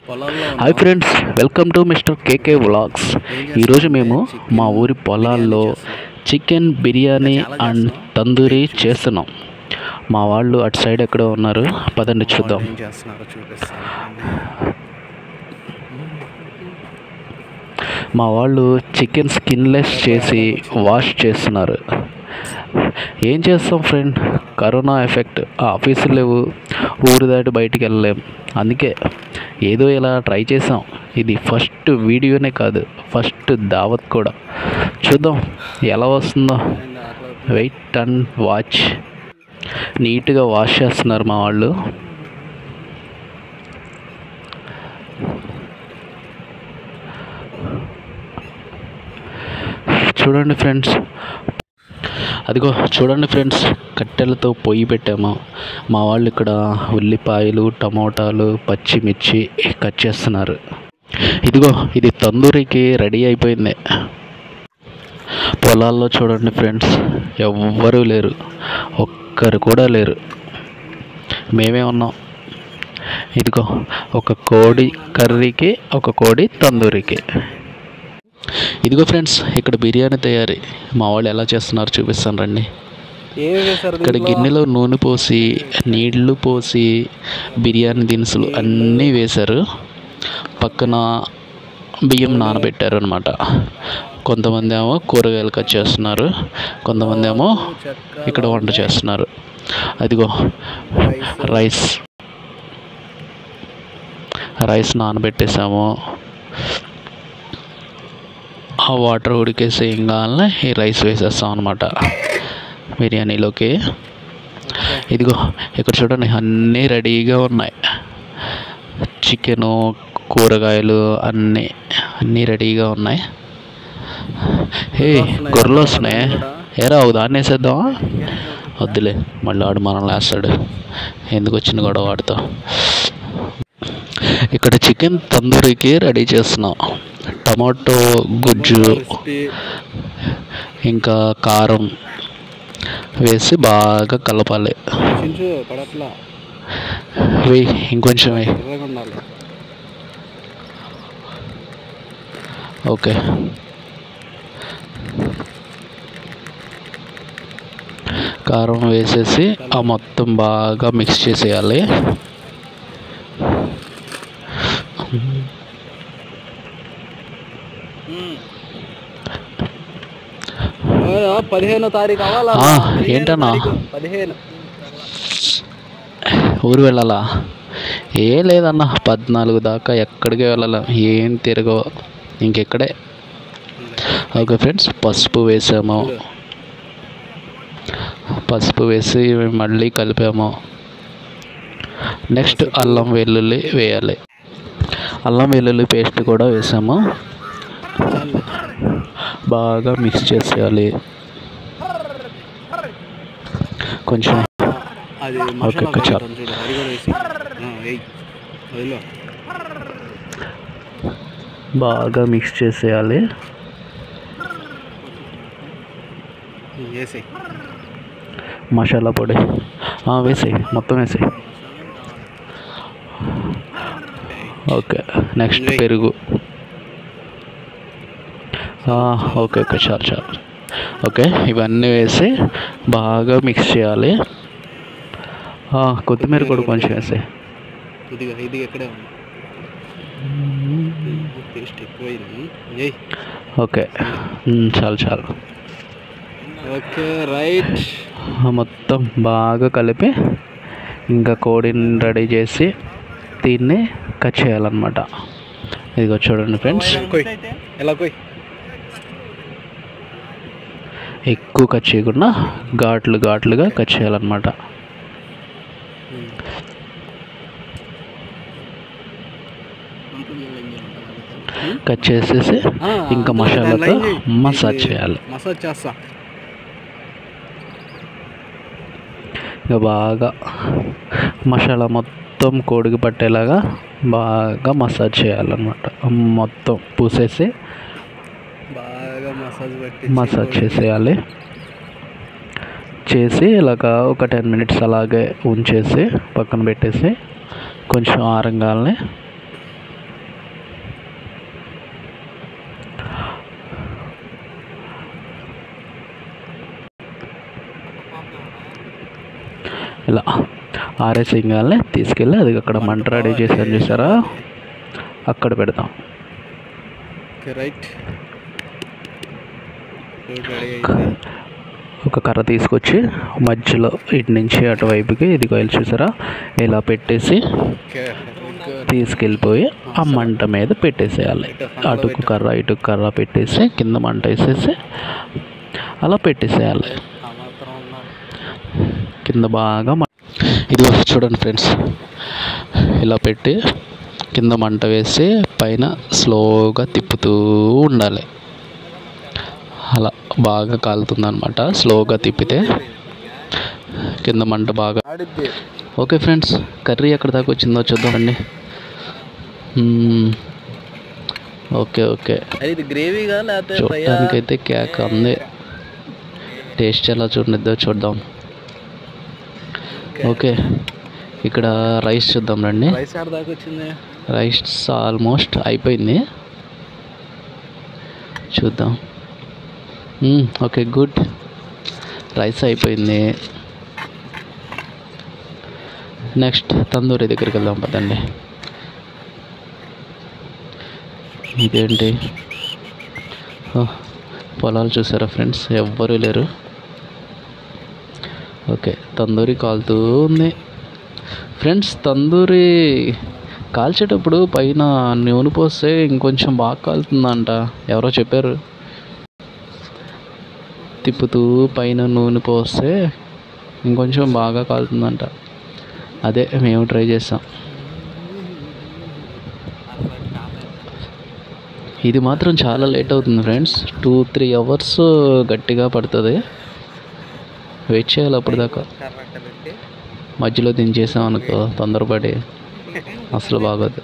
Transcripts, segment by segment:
పొలాల్లో hi friends welcome to mister KK vlogs ఈరోజు మేము మా ఊరి పొలాల్లో చికెన్ బిర్యానీ అండ్ తందూరి చేస్తున్నాం మా వాళ్ళు అటు సైడ్ ఎక్కడో ఉన్నారు పదండి చూద్దాం ఏం చేస్తున్నారో చూపిస్తాను మా వాళ్ళు చికెన్ స్కిన్లెస్ చేసి వాష్ చేస్తున్నారు ఏం చేస్తాం ఫ్రెండ్ కరోనా ఎఫెక్ట్ ఆఫీసులు లేవు ఊరు దాటి బయటికి వెళ్ళలేం అందుకే ఏదో ఇలా ట్రై చేసాం ఇది ఫస్ట్ వీడియోనే కాదు ఫస్ట్ దావత్ కూడా చూద్దాం ఎలా వస్తుందో వెయిట్ అండ్ వాచ్ నీట్గా వాష్ చేస్తున్నారు మా వాళ్ళు చూడండి ఫ్రెండ్స్ అదిగో చూడండి ఫ్రెండ్స్ కట్టెలతో పొయ్యి పెట్టాము మా వాళ్ళు ఇక్కడ ఉల్లిపాయలు టమోటాలు పచ్చిమిర్చి కట్ చేస్తున్నారు ఇదిగో ఇది తందూరికి రెడీ అయిపోయింది పొలాల్లో చూడండి ఫ్రెండ్స్ ఎవ్వరూ లేరు ఒక్కరు కూడా లేరు మేమే ఉన్నాం ఇదిగో ఒక కోడి కర్రీకి ఒక కోడి తందూరికి ఇదిగో ఫ్రెండ్స్ ఇక్కడ బిర్యానీ తయారీ మా వాళ్ళు ఎలా చేస్తున్నారు చూపిస్తాను రండి ఏం వేశారు ఇక్కడ గిన్నెలో నూనె పోసి నీళ్లు పోసి బిర్యానీ దినుసులు అన్నీ వేశారు పక్కన బియ్యం నానబెట్టారు అనమాట కొంతమంది ఏమో కూరగాయలు కట్ చేస్తున్నారు కొంతమంది ఏమో ఇక్కడ వంట చేస్తున్నారు అదిగో రైస్ రైస్ నానబెట్టేసాము ఆ వాటర్ ఉడికేసి ఏం కావాలనే ఈ రైస్ వేసేస్తాం అనమాట బిర్యానీలోకి ఇదిగో ఇక్కడ చూడండి అన్నీ రెడీగా ఉన్నాయి చికెను కూరగాయలు అన్నీ అన్నీ రెడీగా ఉన్నాయి ఏ గొర్రెలు వస్తున్నాయి ఏరా ఒక దాన్ని వేసేద్దామా వద్దులే మళ్ళీ ఆడు మనల్ని వేస్తాడు ఎందుకు వచ్చిన గొడవ వాడితో ఇక్కడ చికెన్ తందూరికి రెడీ చేస్తున్నాం టమాటో గుజ్జు ఇంకా కారం వేసి బాగా కలపాలి చించు పడట్లా వెయ్యి ఇంకొంచెం వెయ్యి ఎర్రగా ఉండాలి ఓకే కారం వేసేసి ఆ మొత్తం బాగా మిక్స్ చేసేయాలి ఆ, పదిహేనో తారీఖు అవ్వాలా ఆ, పదిహేనో ఏంటన్నా? తారీఖు, పదిహేను ఊరు వెళ్ళాలా ఏం లేదన్న పద్నాలుగు దాకా ఎక్కడికి వెళ్ళాల ఏం తిరగవు ఇంకెక్కడే ఓకే ఫ్రెండ్స్ పసుపు వేసాము పసుపు వేసి మళ్ళీ కలిపాము నెక్స్ట్ అల్లం వెల్లుల్లి వేయాలి అల్లం వెల్లుల్లి పేస్ట్ కూడా వేసాము బాగా మిక్స్ చేసేయాలి కొంచెం అది ఓకే, మసాలా చాలు. కలుపుతాం చూడు అది కూడా వేసి ఆ, వేయ్ వదిలో బాగా మిక్స్ చేసేయాలి వేసి మసాలా పొడి వేసి మొత్తం వేసి ఓకే నెక్స్ట్ పెరుగు ఆ, ఓకే ఓకే చాలు చాలు ఓకే ఇవన్నీ వేసి బాగా మిక్స్ చేయాలి ఆ, కొత్తిమీర కూడా కొంచెం వేసి ఇదిగా ఇది ఎక్కడే ఉంది టేస్ట్ ఎక్కువైంది ఏయ్ ఓకే ఉమ్, చాలు చాలు ఓకే రైట్ ఆ, మొత్తం బాగా కలిపి ఇంకా కోడిని రెడీ చేసి దీన్ని కట్ చేయాలన్నమాట ఇదిగో చూడండి ఫ్రెండ్స్ కొయ్ ఎలా కొయ్ ఎక్కువ కట్ చేయకుండా ఘాట్లు ఘాట్లుగా కట్ చేయాలన్నమాట కట్ చేసేసి ఆ, ఇంకా దాన్ని మసాలాతో లైన్ చేయి. మసాజ్ ఇది చేయాలి మసాజ్ చేస్తా ఇంకా బాగా మసాలా మొత్తం కోడికి పట్టేలాగా బాగా మసాజ్ చేయాలన్నమాట మొత్తం పూసేసి బాగా మసాజ్ పెట్టి మసాజ్ చేసేయాలి చేసి ఇలాగ ఒక టెన్ మినిట్స్ అలాగే ఉంచేసి పక్కన పెట్టేసి కొంచెం ఆరంగాల్ని ఇలా ఆరేసింగానే తీసుకెళ్ళి అది అక్కడ మంట రెడీ చేసాను చూసారా అక్కడ పెడతాం ఓకే రైట్ రోడ్ రెడీ అయింది ఒక కర్ర తీసుకొచ్చి మధ్యలో ఇటు నుంచి అటువైపుకి ఇది కాయలు చూసారా ఇలా పెట్టేసి ఓకే గుడ్ తీసుకెళ్ళిపోయి ఆ మంట మీద పెట్టేసేయాలి అటుకు కర్ర ఇటుకు కర్ర పెట్టేసి కింద మంట వేసేసి అలా పెట్టేసేయాలి ఆ మాత్రం ఉన్నారు కింద బాగా మ- ఇది చూడండి ఫ్రెండ్స్ ఇలా పెట్టి కింద మంట వేసి పైన స్లోగా తిప్పుతూ ఉండాలి అలా బాగా కాలుతుంది అనమాట స్లోగా తిప్పితే కింద మంట బాగా ఆడిద్ది ఓకే ఫ్రెండ్స్ కర్రీ ఎక్కడ దాకా వచ్చిందో చూద్దామండి మ్మ్. ఓకే ఓకే అది ఇది గ్రేవీగా లేకపోతే ఫ్రై చూడటానికైతే కేక్ ఉంది టేస్ట్ ఎలా చూడద్దో చూద్దాం ఓకే ఇక్కడ రైస్ చూద్దాం రండి రైస్ ఆడ దాకా వచ్చింది రైస్ ఆల్మోస్ట్ అయిపోయింది చూద్దాం మ్మ్, ఓకే గుడ్ రైస్ అయిపోయింది నెక్స్ట్ తందూరి దగ్గరికి వెళ్దాం పదండి ఇదేంటి ఓ, పొలాలు చూసారా ఫ్రెండ్స్ ఎవ్వరూ లేరు ఓకే తందూరి కాలుతూ ఉంది ఫ్రెండ్స్ తందూరి కాల్చేటప్పుడు పైన నూనె పోస్తే ఇంకొంచెం బాగా కాలుతుందంట ఎవరో చెప్పారు తిప్పుతూ పైన నూనె పోస్తే ఇంకొంచెం బాగా కాలుతుందంట అదే మేము ట్రై చేస్తాం ఇది మాత్రం చాలా లేట్ అవుతుంది ఫ్రెండ్స్ టూ త్రీ అవర్స్ గట్టిగా పడుతుంది వెయిట్ చేయాలి అప్పుడు దాకా కర్రట్ట పెట్టి మధ్యలో దించేసాం అనుకో తొందరపడి అసలు బాగోదు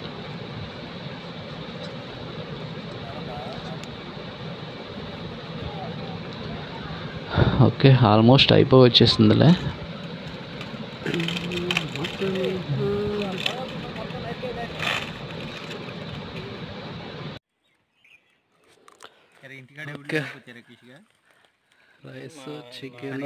ఓకే ఆల్మోస్ట్ అయిపో వచ్చేసిందిలే ఓకే రైస్ చికెన్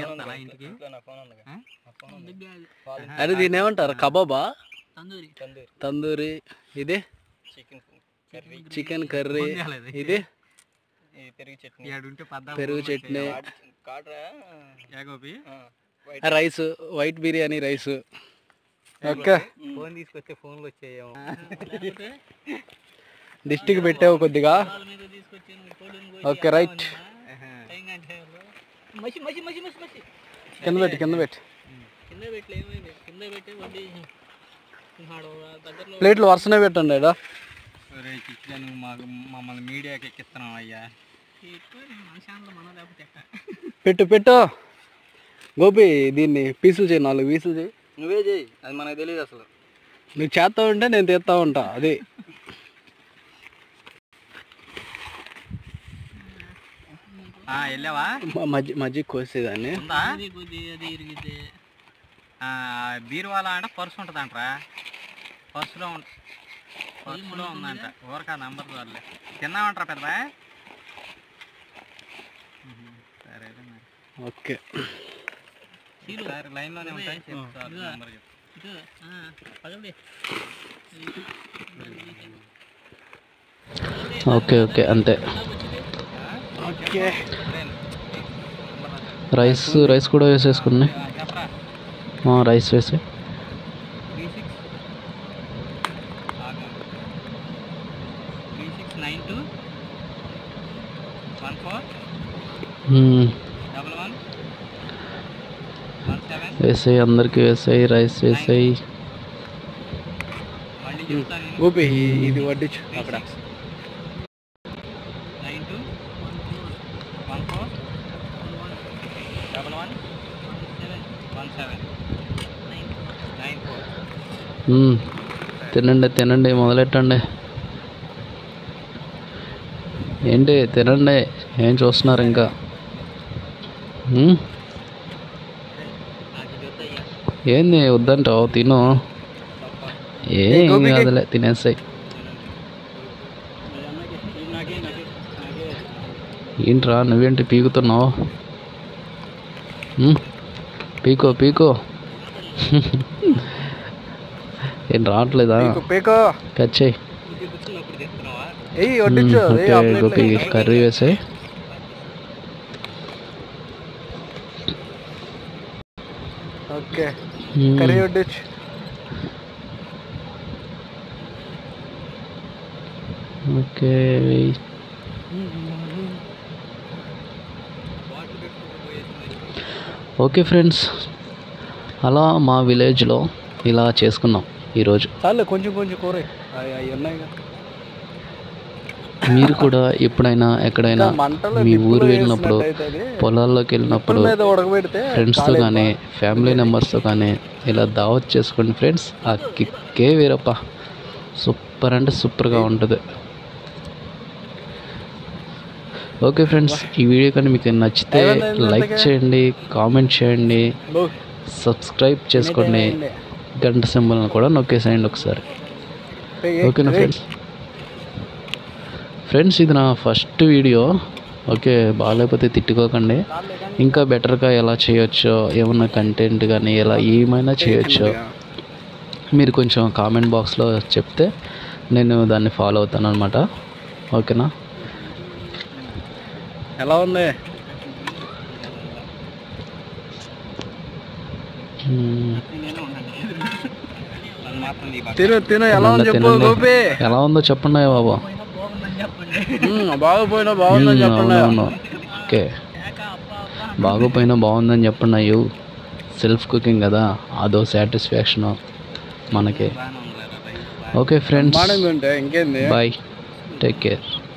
అరే దీని ఏమంటారు కబాబా తందూరి ఇది చికెన్ కర్రీ ఇది పెరుగు chutney rice white biryani rice okay phone తీసుకొస్తే ఫోన్లు వచ్చేయేమో డిస్టిక్ పెట్టావు కొద్దిగా ఓకే రైట్ మసి మసి మసి మసి మసి కింద పెట్టి కింద పెట్టి కింద పెట్టి ఏమైంది కింద పెట్టి వడ్డీ ఆడు దగ్గరలో ప్లేట్లు వరుసనే పెట్టండి ఈడ. నువ్వు మాకు మమ్మల్ని మీడియాకి ఎక్కిస్తున్నావు అయ్యా మనుషాంలో మన లేకపోతే ఎక్క పెట్టు పెట్టు గోపి దీన్ని పీసులు చేయి నాలుగు పీసులు చేయి నువ్వే చేయి అది మనకు తెలియదు అసలు నువ్వు చేస్తా ఉంటే నేను తీస్తా ఉంటా అది వెళ్ళావా మ- మజ్జి మజ్జి కోసేదాన్ని ఉందా బీరువాల అంటే పర్సు ఉంటుంది అంటరా పర్సులో ఉం- పర్సులో ఉందంట ఊరక నంబర్ చాలే తిన్నామంటారా పెద్ద సరే మరి ఓకే సరే లైన్లోనే ఉంటాయి చెప్తారు నెంబర్ చెప్పు ఓకే ఓకే అంతే ఓకే రైస్ రైస్ కూడా వేసేసుకున్నాయి చెప్పరా రైస్ వేసి three six three six nine two one four hmm. Double one one seven వేసేయి అందరికి వేసేయి రైస్ వేసేయి మళ్ళీ చెప్తాను నేను గోపి ఈ- ఇది వడ్డించు అక్కడ nine two one four double one one seven nine four hmm. తినండి తినండి మొదలెట్టండి ఏంటి తినండి ఏం చూస్తున్నారు ఇంకా మ్మ్? నాకు ఇది వద్దయ్యా ఏంది వద్దంటావు తిను ఏం గోపికి- కాదులే తినేసాయి నాకే నాకే నాకే ఏంట్రా నువ్వేంటి పీకుతున్నావు మ్మ్? పీకో పీకో ఏం రావట్లేదా పీకు పీకో కట్ చేయి ఏయ్ వడ్డించు ఓకే ఏయ్, ఆ ప్లేట్లో గోపి వేయి. కర్రీ వేసాయి ఓకే కర్రీ వడ్డించు ఓకే వేయి. ఓకే ఫ్రెండ్స్ అలా మా విలేజ్లో ఇలా చేసుకున్నాం ఈరోజు చాలే కొంచెం కొంచెం కూర అవి అవి ఉన్నాయి కదా. మీరు కూడా ఎప్పుడైనా ఎక్కడైనా ఇంకా మంటలో మీ నిప్పులు ఊరు వెళ్ళినప్పుడు వేసినట్టయితే అది పొలాల్లోకి వెళ్ళినప్పుడు నిప్పుల మీద ఉడకబెడితే ఫ్రెండ్స్తో కానీ ఫ్యామిలీ మెంబర్స్తో కానీ ఇలా దావత్ చేసుకోండి ఫ్రెండ్స్ ఆ కిక్కే వేరప్ప సూపర్ అంటే సూపర్గా ఉంటుంది ఓకే ఫ్రెండ్స్ ఈ వీడియో కానీ మీకు నచ్చితే ఏమన్నా ఏంది లైక్ అంతగా? చేయండి కామెంట్ చేయండి బో, సబ్స్క్రైబ్ చేసుకోండి ఏంటి? గంట సింబల్ని కూడా నొక్కేసేయండి ఒకసారి ఏయ్, ఓకేనా ఏయ్, ఫ్రెండ్స్ ఫ్రెండ్స్ ఇది నా ఫస్ట్ వీడియో ఓకే బాగాలేకపోతే తిట్టుకోకండి ఇంకా బెటర్గా ఎలా చేయొచ్చో ఏమన్నా కంటెంట్ కానీ ఎలా ఏమైనా చేయొచ్చో మీరు కొంచెం కామెంట్ బాక్స్లో చెప్తే నేను దాన్ని ఫాలో అవుతాను అనమాట ఓకేనా ఎలా ఉంది మ్మ్. నన్ను మాత్రం ఈ బాగా తిను తిను ఎలా ఉంది తినండి, చెప్పు తినండి. గోపి ఎలా ఉందో చెప్పండి బాబు ఉమ్, బాగుపోయినా బాగుందని మ్మ్, చెప్పండి అవునవును ఓకే బాగోపోయినా బాగుందని చెప్పండి అయ్యో సెల్ఫ్ కుకింగ్ కదా అదో సాటిస్ఫాక్షన్ మనకి బాగానే ఉంది ఓకే ఫ్రెండ్స్ బాగా ఉంటే ఇంకేంది బాయ్ టేక్ కేర్